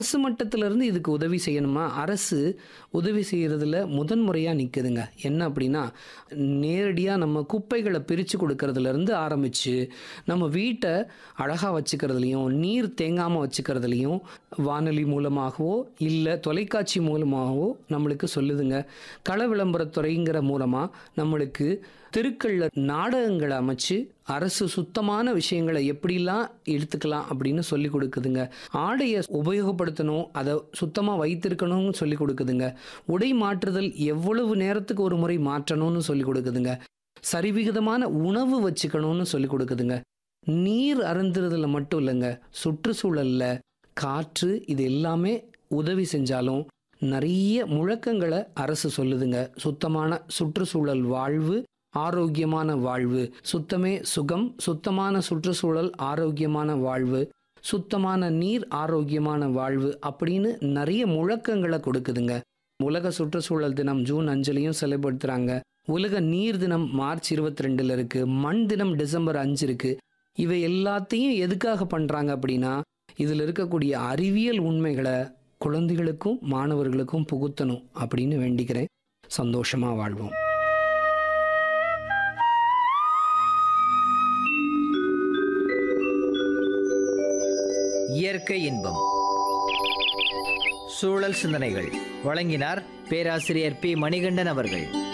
அரசு மட்டத்துல இருந்து இதுக்கு உதவி செய்யணுமா அரசு உதவி செய்யறதுல முதன்முறையா நிக்குதுங்க என்ன அப்படின்னா நேரடியா நம்ம குப்பைகளை பிரிச்சு கொடுக்கறதுல இருந்து ஆரம்பிச்சு நம்ம வீட்டை அழகா வச்சுக்கிறதுலையும் நீர் தேங்காம வச்சுக்கிறதுலையும் வானொலி மூலமாகவோ இல்லை தொலைக்காட்சி மூலமாகவோ நம்மளுக்கு சொல்லுதுங்க கள விளம்பரத்துறைங்கிற மூலமா நம்மளுக்கு தெருக்கள்ல நாடகங்களை அமைச்சு அரசு சுத்தமான விஷயங்களை எப்படிலாம் எடுத்துக்கலாம் அப்படின்னு சொல்லி கொடுக்குதுங்க ஆடையை உபயோகப்படுத்தணும் அதை சுத்தமாக வைத்திருக்கணும்னு சொல்லி கொடுக்குதுங்க உடை மாற்றுதல் எவ்வளவு நேரத்துக்கு ஒரு முறை மாற்றணும்னு சொல்லி கொடுக்குதுங்க சரிவிகிதமான உணவு வச்சுக்கணும்னு சொல்லி கொடுக்குதுங்க நீர் அருந்துறதுல மட்டும் இல்லைங்க சுற்றுச்சூழல்ல காற்று இது எல்லாமே உதவி செஞ்சாலும் நிறைய முழக்கங்களை அரசு சொல்லுதுங்க சுத்தமான சுற்றுச்சூழல் வாழ்வு ஆரோக்கியமான வாழ்வு சுத்தமே சுகம் சுத்தமான சுற்றுச்சூழல் ஆரோக்கியமான வாழ்வு சுத்தமான நீர் ஆரோக்கியமான வாழ்வு அப்படின்னு நிறைய முழக்கங்களை கொடுக்குதுங்க உலக சுற்றுச்சூழல் தினம் ஜூன் அஞ்சுலையும் செயல்படுத்துறாங்க உலக நீர் தினம் மார்ச் இருபத்தி ரெண்டுல இருக்கு மண் தினம் டிசம்பர் அஞ்சு இருக்கு இவை எல்லாத்தையும் எதுக்காக பண்றாங்க அப்படின்னா இதுல இருக்கக்கூடிய அறிவியல் உண்மைகளை குழந்தைகளுக்கும் மாணவர்களுக்கும் புகுத்தணும் அப்படின்னு வேண்டிக்கிறேன் சந்தோஷமா வாழ்வோம் இயற்கை இன்பம் சூழல் சிந்தனைகள் வழங்கினார் பேராசிரியர் பி மணிகண்டன் அவர்கள்